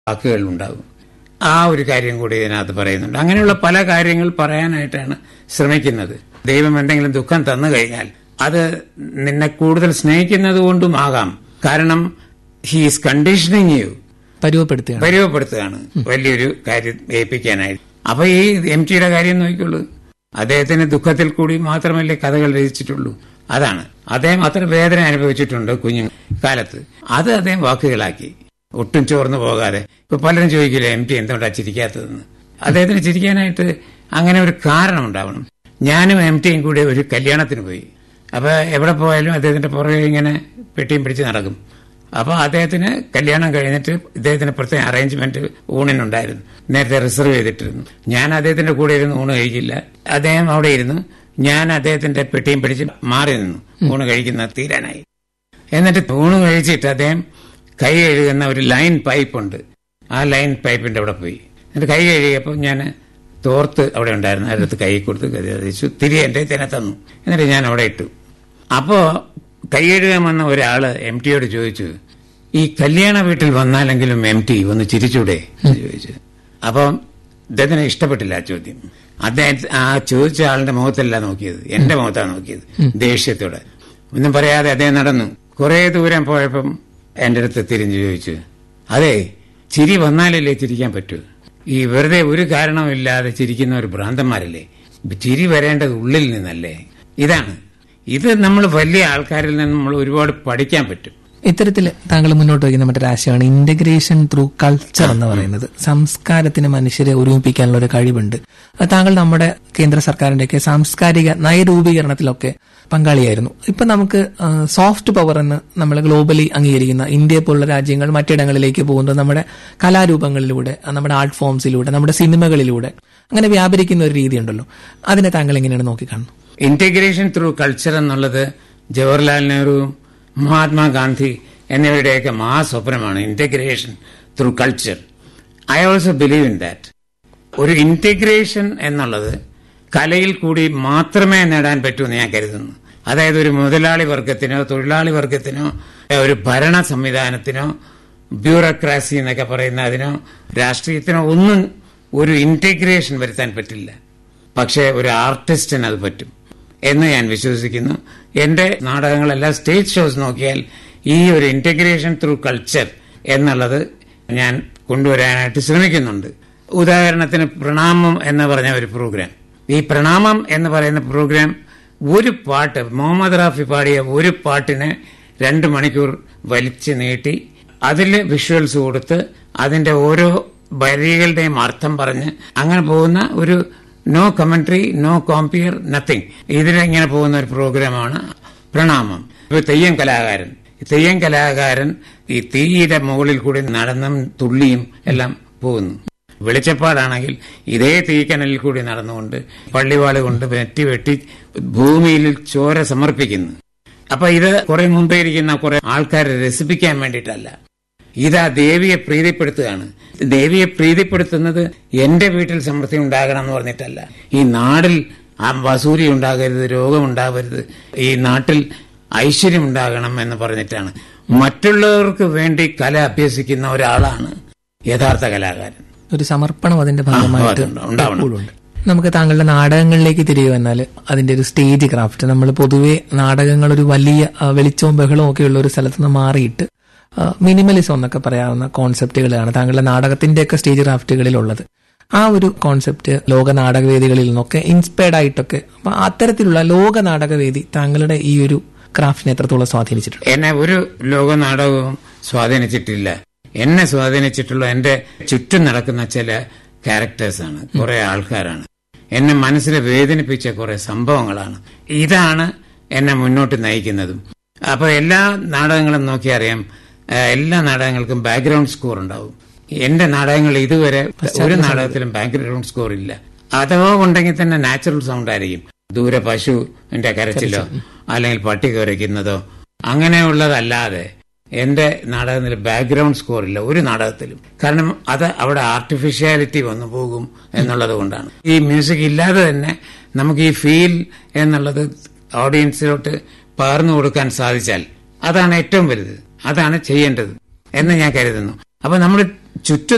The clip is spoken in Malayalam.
വാക്കുകൾ ഉണ്ടാകും ആ ഒരു കാര്യം കൂടി ഇതിനകത്ത് പറയുന്നുണ്ട് അങ്ങനെയുള്ള പല കാര്യങ്ങൾ പറയാനായിട്ടാണ് ശ്രമിക്കുന്നത് ദൈവം എന്തെങ്കിലും ദുഃഖം തന്നു കഴിഞ്ഞാൽ അത് നിന്നെ കൂടുതൽ സ്നേഹിക്കുന്നത് കൊണ്ടും ആകാം കാരണം ഹീസ് കണ്ടീഷനിങ് യു പരുവപ്പെടുത്തുകയാണ് പരിവപ്പെടുത്തുകയാണ് വലിയൊരു കാര്യം ഏൽപ്പിക്കാനായി അപ്പൊ ഈ എം ടിയുടെ കാര്യം നോക്കിയുള്ളൂ അദ്ദേഹത്തിന് ദുഃഖത്തിൽ കൂടി മാത്രമല്ലേ കഥകൾ രചിച്ചിട്ടുള്ളൂ അതാണ് അദ്ദേഹം അത്ര വേദന അനുഭവിച്ചിട്ടുണ്ട് കുഞ്ഞു കാലത്ത് അത് അദ്ദേഹം വാക്കുകളാക്കി ഒട്ടും ചോർന്നു പോകാതെ ഇപ്പൊ പലരും ചോദിക്കില്ല എം ടി എന്തുകൊണ്ടാ ചിരിക്കാത്തതെന്ന് അദ്ദേഹത്തിന് ചിരിക്കാനായിട്ട് അങ്ങനെ ഒരു കാരണം ഉണ്ടാവണം ഞാനും എം ടിയും കൂടി ഒരു കല്യാണത്തിന് പോയി അപ്പൊ എവിടെ പോയാലും അദ്ദേഹത്തിന്റെ പുറകെ ഇങ്ങനെ പെട്ടിയും പിടിച്ച് നടക്കും അപ്പൊ അദ്ദേഹത്തിന് കല്യാണം കഴിഞ്ഞിട്ട് ഇദ്ദേഹത്തിന് പ്രത്യേക അറേഞ്ച്മെന്റ് ഊണിനുണ്ടായിരുന്നു നേരത്തെ റിസർവ് ചെയ്തിട്ടിരുന്നു ഞാൻ അദ്ദേഹത്തിന്റെ കൂടെ ഇരുന്ന് ഊണ് കഴിക്കില്ല അദ്ദേഹം അവിടെ ഇരുന്നു ഞാൻ അദ്ദേഹത്തിന്റെ പെട്ടിയും പിടിച്ച് മാറി നിന്നു ഊണ് കഴിക്കുന്ന തീരാനായി എന്നിട്ട് ഊണ് കഴിച്ചിട്ട് അദ്ദേഹം കൈ കഴുകുന്ന ഒരു ലൈൻ പൈപ്പ് ഉണ്ട് ആ ലൈൻ പൈപ്പിന്റെ അവിടെ പോയി എന്നിട്ട് കൈ കഴുകിയപ്പോൾ ഞാൻ തോർത്ത് അവിടെ ഉണ്ടായിരുന്നു അതിനകത്ത് കൈ കൊടുത്ത് കതിച്ചു തിരികെ എന്റെ തന്നെ തന്നു എന്നിട്ട് ഞാൻ അവിടെ ഇട്ടു അപ്പോ കൈ കഴുകാൻ വന്ന ഒരാള് എം ടിയോട് ചോദിച്ചു ഈ കല്യാണ വീട്ടിൽ വന്നാലെങ്കിലും എം ടി ഒന്ന് ചിരിച്ചൂടെ എന്ന് ചോദിച്ചു അപ്പം ഇദ്ദേഹത്തിന് ഇഷ്ടപ്പെട്ടില്ല ആ ചോദ്യം അദ്ദേഹം ആ ചോദിച്ച ആളുടെ മുഖത്തല്ല നോക്കിയത് എന്റെ മുഖത്താണ് നോക്കിയത് ദേഷ്യത്തോടെ ഒന്നും പറയാതെ അദ്ദേഹം നടന്നു കുറെ ദൂരം പോയപ്പം എന്റെ അടുത്ത് തിരിഞ്ഞു ചോദിച്ചു അതെ ചിരി വന്നാലല്ലേ ചിരിക്കാൻ പറ്റൂ ഈ വെറുതെ ഒരു കാരണമില്ലാതെ ചിരിക്കുന്ന ഒരു ഭ്രാന്തന്മാരല്ലേ ചിരി വരേണ്ടത് ഉള്ളിൽ നിന്നല്ലേ ഇതാണ് ഇത് നമ്മൾ വലിയ ആൾക്കാരിൽ നിന്ന് നമ്മൾ ഒരുപാട് പഠിക്കാൻ പറ്റും ഇത്തരത്തിൽ താങ്കൾ മുന്നോട്ട് വയ്ക്കുന്ന മറ്റൊരാശയമാണ് ഇന്റഗ്രേഷൻ ത്രൂ കൾച്ചർ എന്ന് പറയുന്നത് സംസ്കാരത്തിന് മനുഷ്യരെ ഒരുമിപ്പിക്കാനുള്ള ഒരു കഴിവുണ്ട് അത് താങ്കൾ നമ്മുടെ കേന്ദ്ര സർക്കാരിന്റെയൊക്കെ സാംസ്കാരിക നയരൂപീകരണത്തിലൊക്കെ പങ്കാളിയായിരുന്നു ഇപ്പൊ നമുക്ക് സോഫ്റ്റ് പവർ എന്ന് നമ്മൾ ഗ്ലോബലി അംഗീകരിക്കുന്ന ഇന്ത്യയെ പോലുള്ള രാജ്യങ്ങൾ മറ്റിടങ്ങളിലേക്ക് പോകുന്നത് നമ്മുടെ കലാരൂപങ്ങളിലൂടെ നമ്മുടെ ആർട്ട് ഫോംസിലൂടെ നമ്മുടെ സിനിമകളിലൂടെ അങ്ങനെ വ്യാപരിക്കുന്ന ഒരു രീതി ഉണ്ടല്ലോ അതിനെ താങ്കൾ എങ്ങനെയാണ് നോക്കിക്കാണുന്നത് ഇന്റഗ്രേഷൻ ത്രൂ കൾച്ചർ എന്നുള്ളത് ജവഹർലാൽ നെഹ്റുവും മഹാത്മാഗാന്ധി എന്നിവരുടെയൊക്കെ മഹാസ്വപ്നമാണ് integration through culture I also believe in that ഒരു ഇന്റഗ്രേഷൻ എന്നുള്ളത് കലയിൽ കൂടി മാത്രമേ നേടാൻ പറ്റൂ എന്ന് ഞാൻ കരുതുന്നു അതായത് ഒരു മുതലാളി വർഗത്തിനോ തൊഴിലാളി വർഗത്തിനോ ഒരു ഭരണ സംവിധാനത്തിനോ ബ്യൂറോക്രാസി എന്നൊക്കെ പറയുന്ന അതിനോ രാഷ്ട്രീയത്തിനോ ഒന്നും ഒരു ഇന്റഗ്രേഷൻ വരുത്താൻ പറ്റില്ല പക്ഷേ ഒരു ആർട്ടിസ്റ്റിന് അത് പറ്റും എന്ന് ഞാൻ വിശ്വസിക്കുന്നു എന്റെ നാടകങ്ങളെല്ലാം സ്റ്റേജ് ഷോസ് നോക്കിയാൽ ഈ ഒരു ഇന്റഗ്രേഷൻ ത്രൂ കൾച്ചർ എന്നുള്ളത് ഞാൻ കൊണ്ടുവരാനായിട്ട് ശ്രമിക്കുന്നുണ്ട് ഉദാഹരണത്തിന് പ്രണാമം എന്ന് പറഞ്ഞ ഒരു പ്രോഗ്രാം ഈ പ്രണാമം എന്ന് പറയുന്ന പ്രോഗ്രാം ഒരു പാട്ട് മുഹമ്മദ് റാഫി പാടിയ ഒരു പാട്ടിനെ രണ്ട് മണിക്കൂർ വലിച്ചു നീട്ടി അതിൽ വിഷ്വൽസ് കൊടുത്ത് അതിന്റെ ഓരോ വരികളുടെയും അർത്ഥം പറഞ്ഞ് അങ്ങനെ പോകുന്ന ഒരു no commentary no compere nothing ഇതിലിങ്ങനെ പോകുന്ന ഒരു പ്രോഗ്രാമാണ് പ്രണാമം ഇപ്പൊ തെയ്യം കലാകാരൻ തെയ്യം കലാകാരൻ ഈ തീയുടെ മുകളിൽ കൂടി നടന്നും തുള്ളിയും എല്ലാം പോകുന്നു വെളിച്ചപ്പാടാണെങ്കിൽ ഇതേ തീക്കനലിൽ കൂടി നടന്നുകൊണ്ട് പള്ളിവാള് കൊണ്ട് നെറ്റി വെട്ടി ഭൂമിയിൽ ചോര സമർപ്പിക്കുന്നു അപ്പൊ ഇത് കുറെ മുമ്പേ ഇരിക്കുന്ന കുറെ ആൾക്കാരെ രസിപ്പിക്കാൻ വേണ്ടിയിട്ടല്ല ഇതാ ദേവിയെ പ്രീതിപ്പെടുത്തുകയാണ് ദേവിയെ പ്രീതിപ്പെടുത്തുന്നത് എന്റെ വീട്ടിൽ സമൃദ്ധി ഉണ്ടാകണം എന്ന് പറഞ്ഞിട്ടല്ല ഈ നാടിൽ ആ വസൂരി ഉണ്ടാകരുത് രോഗമുണ്ടാവരുത് ഈ നാട്ടിൽ ഐശ്വര്യം ഉണ്ടാകണം എന്ന് പറഞ്ഞിട്ടാണ് മറ്റുള്ളവർക്ക് വേണ്ടി കല അഭ്യസിക്കുന്ന ഒരാളാണ് യഥാർത്ഥ കലാകാരൻ ഒരു സമർപ്പണം അതിന്റെ ഭാഗമായിട്ട് അതുണ്ട്, ഉണ്ടാവണം. എപ്പോഴും ഉണ്ട് നമുക്ക് താങ്കളുടെ നാടകങ്ങളിലേക്ക് തിരികെ വന്നാൽ അതിന്റെ ഒരു സ്റ്റേജ് ക്രാഫ്റ്റ് നമ്മൾ പൊതുവെ നാടകങ്ങൾ ഒരു വലിയ ആ, വെളിച്ചവും ബഹളവും ഒക്കെ ഉള്ള ഒരു സ്ഥലത്ത് നിന്ന് മാറിയിട്ട് മിനിമലിസം എന്നൊക്കെ പറയാവുന്ന കോൺസെപ്റ്റുകളാണ് താങ്കളുടെ നാടകത്തിന്റെയൊക്കെ സ്റ്റേജ് ക്രാഫ്റ്റുകളിൽ ഉള്ളത് ആ ഒരു കോൺസെപ്റ്റ് ലോക നാടകവേദികളിൽ നിന്നൊക്കെ ഇൻസ്പയർഡ് ആയിട്ടൊക്കെ അപ്പൊ അത്തരത്തിലുള്ള ലോക നാടകവേദി താങ്കളുടെ ഈ ഒരു ക്രാഫ്റ്റിനെ എത്രത്തോളം സ്വാധീനിച്ചിട്ടുണ്ട് എന്നെ ഒരു ലോക നാടകവും സ്വാധീനിച്ചിട്ടില്ല എന്നെ സ്വാധീനിച്ചിട്ടുള്ള എന്റെ ചുറ്റും നടക്കുന്ന ചില ക്യാരക്ടേഴ്സാണ് കുറെ ആൾക്കാരാണ് എന്നെ മനസ്സിൽ വേദനിപ്പിച്ച കുറെ സംഭവങ്ങളാണ് ഇതാണ് എന്നെ മുന്നോട്ട് നയിക്കുന്നതും അപ്പൊ എല്ലാ നാടകങ്ങളും നോക്കി അറിയാം ഏഹ്, എല്ലാ നാടകങ്ങൾക്കും ബാക്ക്ഗ്രൗണ്ട് സ്കോർ ഉണ്ടാവും എന്റെ നാടകങ്ങൾ ഇതുവരെ ഒരു നാടകത്തിലും ബാക്ക്ഗ്രൗണ്ട് സ്കോർ ഇല്ല അഥവാ ഉണ്ടെങ്കിൽ തന്നെ നാച്ചുറൽ സൗണ്ട് ആയിരിക്കും ദൂരെ പശുവിന്റെ കരച്ചിലോ അല്ലെങ്കിൽ പട്ടി കുരയ്ക്കുന്നതോ അങ്ങനെയുള്ളതല്ലാതെ എന്റെ നാടകത്തിൽ ബാക്ക്ഗ്രൗണ്ട് സ്കോർ ഇല്ല ഒരു നാടകത്തിലും കാരണം അത് അവിടെ ആർട്ടിഫിഷ്യാലിറ്റി വന്നു പോകും എന്നുള്ളത് കൊണ്ടാണ് ഈ മ്യൂസിക് ഇല്ലാതെ തന്നെ നമുക്ക് ഈ ഫീൽ എന്നുള്ളത് ഓഡിയൻസിലോട്ട് പകർന്നു കൊടുക്കാൻ സാധിച്ചാൽ അതാണ് ഏറ്റവും വലുത് അതാണ് ചെയ്യേണ്ടത് എന്ന് ഞാൻ കരുതുന്നു അപ്പൊ നമ്മൾ ചുറ്റും